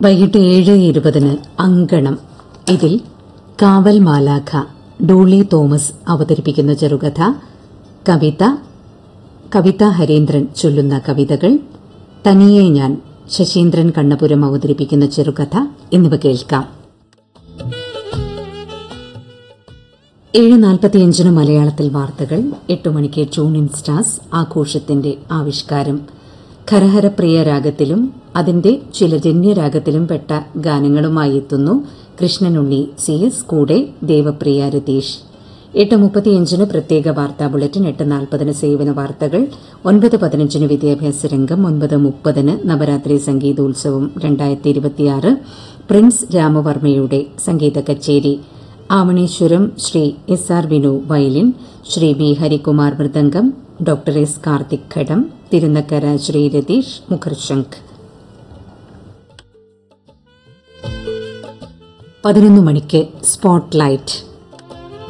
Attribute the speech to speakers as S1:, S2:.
S1: വൈകിട്ട് ഏഴ് ഇരുപതിന് അങ്കണം ഇതിൽ കാവൽ മാലാഖ ഡോളി തോമസ് അവതരിപ്പിക്കുന്ന ചെറുകഥ കവിത കവിത ഹരീന്ദ്രൻ ചൊല്ലുന്ന കവിതകൾ തനിയെ ഞാൻ ശശീന്ദ്രൻ കണ്ണപുരം അവതരിപ്പിക്കുന്ന ചെറുകഥ എന്നിവ കേൾക്കാം ഏഴ് നാൽപ്പത്തിയഞ്ചിന് മലയാളത്തിൽ വാർത്തകൾ എട്ട് മണിക്ക് ട്യൂൺ ഇൻ സ്റ്റാർസ് ആഘോഷത്തിന്റെ ആവിഷ്കാരം ഖരഹരപ്രിയ രാഗത്തിലും അതിന്റെ ചില ജന്യരാഗത്തിലും പെട്ട ഗാനങ്ങളുമായി എത്തുന്നു കൃഷ്ണനുണ്ണി സി എസ് കൂടെ ദേവപ്രിയ രതീഷ് എട്ട് മുപ്പത്തിയഞ്ചിന് പ്രത്യേക വാർത്താ ബുള്ളറ്റിൻ എട്ട് നാൽപ്പതിന് സേവന വാർത്തകൾ ഒൻപത് പതിനഞ്ചിന് വിദ്യാഭ്യാസ രംഗം ഒൻപത് മുപ്പതിന് നവരാത്രി സംഗീതോത്സവം രണ്ടായിരത്തി ഇരുപത്തിയാറ് പ്രിൻസ് രാമവർമ്മയുടെ സംഗീത കച്ചേരി Avaneeswaram Sri S R Vinu violin Sri B Harikumar മൃദംഗം ഡോക്ടർ എസ് കാർത്തിക് ഘടം തിരുനക്കര ശ്രീ രതീഷ് മുഖർശംഖ് പതിനൊന്ന് മണിക്ക് സ്പോട്ട്ലൈറ്റ്